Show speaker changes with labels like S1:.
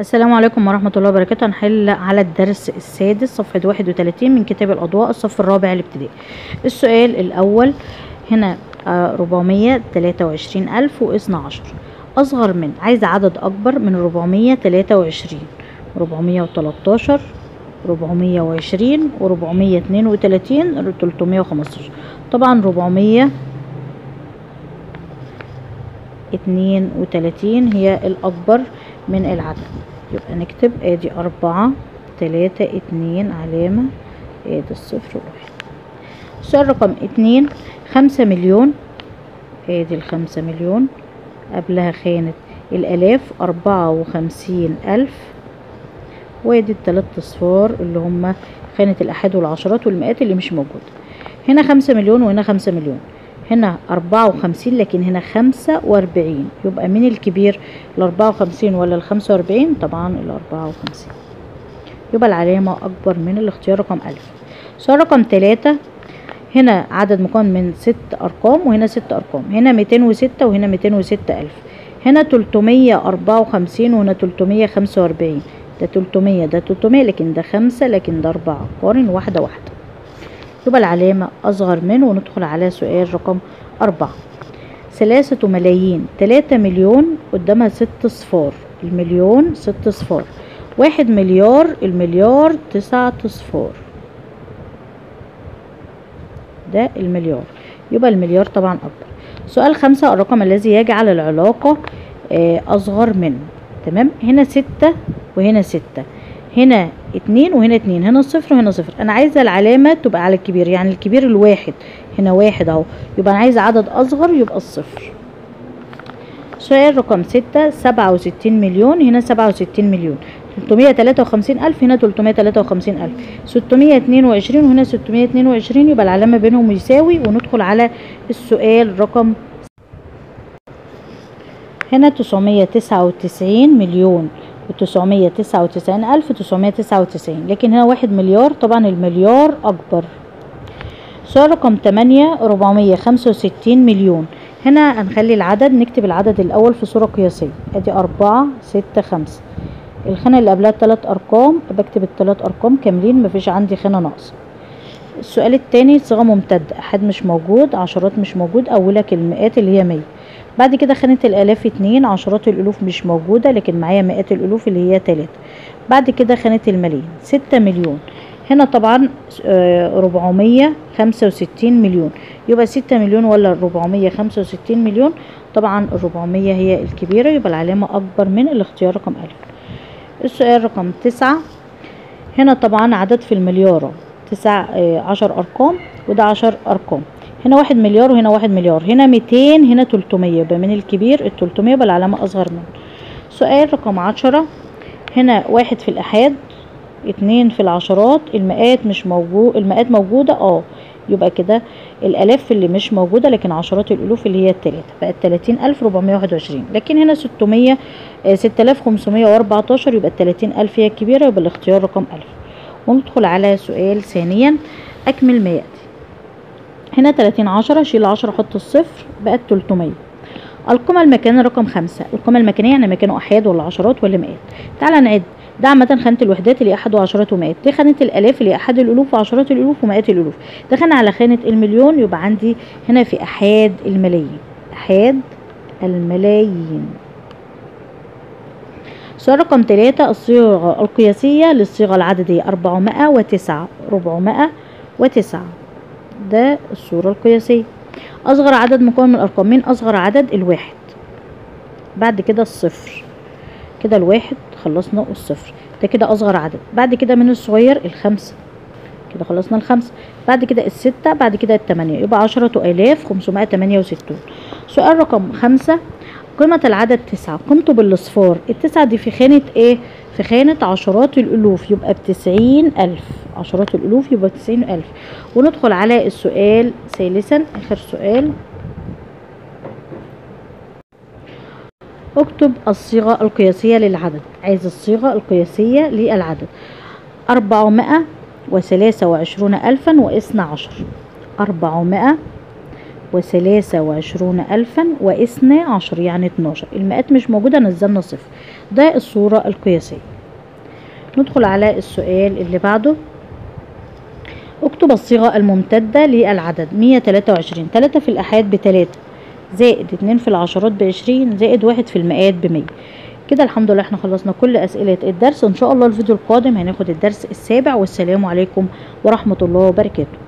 S1: السلام عليكم ورحمة الله وبركاته هنحل على الدرس السادس صفحة واحد وتلاتين من كتاب الأضواء الصف الرابع الابتدائي السؤال الأول هنا ربعمية تلاتة وعشرين ألف واثنى عشر أصغر من عايزة عدد أكبر من ربعمية تلاتة وعشرين ربعمية وتلاتاشر ربعمية وعشرين وربعمية اتنين وتلاتين تلتمية وخمستاشر طبعا ربعمية اتنين وتلاتين هي الأكبر من العدد يبقى نكتب ادي أربعة تلاتة اتنين علامة ادي الصفر واحد السؤال رقم اتنين خمسة مليون ادي الخمسة مليون قبلها خانة الآلاف أربعة وخمسين ألف وادي التلات أصفار اللي هما خانة الأحاد والعشرات والمئات اللي مش موجودة هنا خمسة مليون وهنا خمسة مليون هنا أربعة وخمسين لكن هنا خمسة وأربعين يبقى مين الكبير الأربعة وخمسين ولا الخمسة وأربعين طبعا الأربعة وخمسين يبقى العلامة أكبر من الاختيار رقم ألف سؤال رقم تلاتة هنا عدد مكون من ست أرقام وهنا ست أرقام هنا ميتين وستة وهنا ميتين وستة ألف هنا تلتمية أربعة وخمسين وهنا تلتمية خمسة وأربعين ده تلتمية ده تلتمية لكن ده خمسة لكن ده أربعة قارن واحدة واحدة يبقى العلامة أصغر من وندخل على سؤال رقم أربعة ثلاثة ملايين تلاتة مليون قدامها ست صفار المليون ست صفار واحد مليار المليار تسعة صفار ده المليار يبقى المليار طبعا أكبر سؤال خمسة الرقم الذي يجعل العلاقة أصغر من تمام هنا ستة وهنا ستة هنا اتنين وهنا اتنين هنا صفر وهنا صفر انا عايزه العلامه تبقى على الكبير يعني الكبير الواحد هنا واحد اهو يبقى انا عايزه عدد اصغر يبقى الصفر سؤال رقم ستة سبعة وستين مليون هنا سبعة وستين مليون تلتمية تلاتة وخمسين ألف هنا تلتمية تلاتة وخمسين ألف ستمية اتنين وعشرين وهنا ستمية اتنين وعشرين يبقى العلامة بينهم يساوي وندخل على السؤال رقم هنا تسعمية تسعة وتسعين مليون وتسعمية تسعة وتسعين ألف تسعمية تسعة وتسعين لكن هنا واحد مليار طبعا المليار أكبر سؤال رقم تمانية ربعمية خمسة وستين مليون هنا هنخلي العدد نكتب العدد الأول في صورة قياسية أدي أربعة ستة خمسة الخانة اللي قبلها تلات أرقام بكتب التلات أرقام كاملين مفيش عندي خانة ناقصة السؤال التاني صيغة ممتدة أحد مش موجود عشرات مش موجود أولك المئات اللي هي مية بعد كده خانة الآلاف اتنين عشرات الألوف مش موجودة لكن معايا مئات الألوف اللي هي تلاتة بعد كده خانة الملايين ستة مليون هنا طبعا ربعمية خمسة وستين مليون يبقى ستة مليون ولا ربعمية خمسة وستين مليون طبعا الربعمية هي الكبيرة يبقى العلامة أكبر من الاختيار رقم ألف السؤال رقم تسعة هنا طبعا عدد في المليارة تسع عشر أرقام وده عشر أرقام هنا واحد مليار وهنا واحد مليار هنا ميتين هنا تلتمية يبقى من الكبير التلتمية يبقى العلامة أصغر منه سؤال رقم عشرة هنا واحد في الأحاد اتنين في العشرات المئات مش موجود المئات موجودة اه يبقى كده الآلاف اللي مش موجودة لكن عشرات الألوف اللي هي التلاتة بقت تلاتين ألف ربعمية واحد وعشرين لكن هنا ستمية ستة آلاف خمسمية وأربعتاشر يبقى التلاتين ألف هي الكبيرة يبقى الاختيار رقم ألف وندخل على سؤال ثانيا أكمل ما يأتي هنا تلاتين عشرة شيل عشرة حط الصفر بقت تلتمية القيمة المكانية رقم خمسة القيمة المكانية يعني مكانه أحاد ولا عشرات ولا مئات تعالى نعد ده عامة خانة الوحدات اللي أحد وعشرات ومئات دي خانة الآلاف اللي أحد الألوف وعشرات الألوف ومئات الألوف دخلنا على خانة المليون يبقى عندي هنا في أحاد الملايين أحاد الملايين سؤال رقم تلاتة الصيغة القياسية للصيغة العددية أربعمائة وتسعة ربعمائة وتسعة ده الصورة القياسية أصغر عدد مكون من الأرقام مين أصغر عدد الواحد بعد كده الصفر كده الواحد خلصنا الصفر ده كده أصغر عدد بعد كده من الصغير الخمسة كده خلصنا الخمسة بعد كده الستة بعد كده التمانية يبقى عشرة آلاف خمسمائة تمانية وستون سؤال رقم خمسة قيمة العدد تسعة قيمته بالأصفار التسعة دي في خانة ايه في خانة عشرات الألوف يبقى بتسعين ألف عشرات الألوف يبقى تسعين ألف وندخل على السؤال ثالثا آخر سؤال اكتب الصيغة القياسية للعدد عايز الصيغة القياسية للعدد أربعمائة وثلاثة وعشرون ألفا واثنى عشر أربعمائة وثلاثة وعشرون ألفا واثنى عشر يعني اتناشر المئات مش موجودة نزلنا صفر ده الصورة القياسية ندخل على السؤال اللي بعده اكتب الصيغة الممتدة للعدد مية تلاتة وعشرين تلاتة في الأحاد بتلاتة زائد اتنين في العشرات بعشرين زائد واحد في المئات بمية كده الحمد لله احنا خلصنا كل أسئلة الدرس ان شاء الله الفيديو القادم هناخد الدرس السابع والسلام عليكم ورحمة الله وبركاته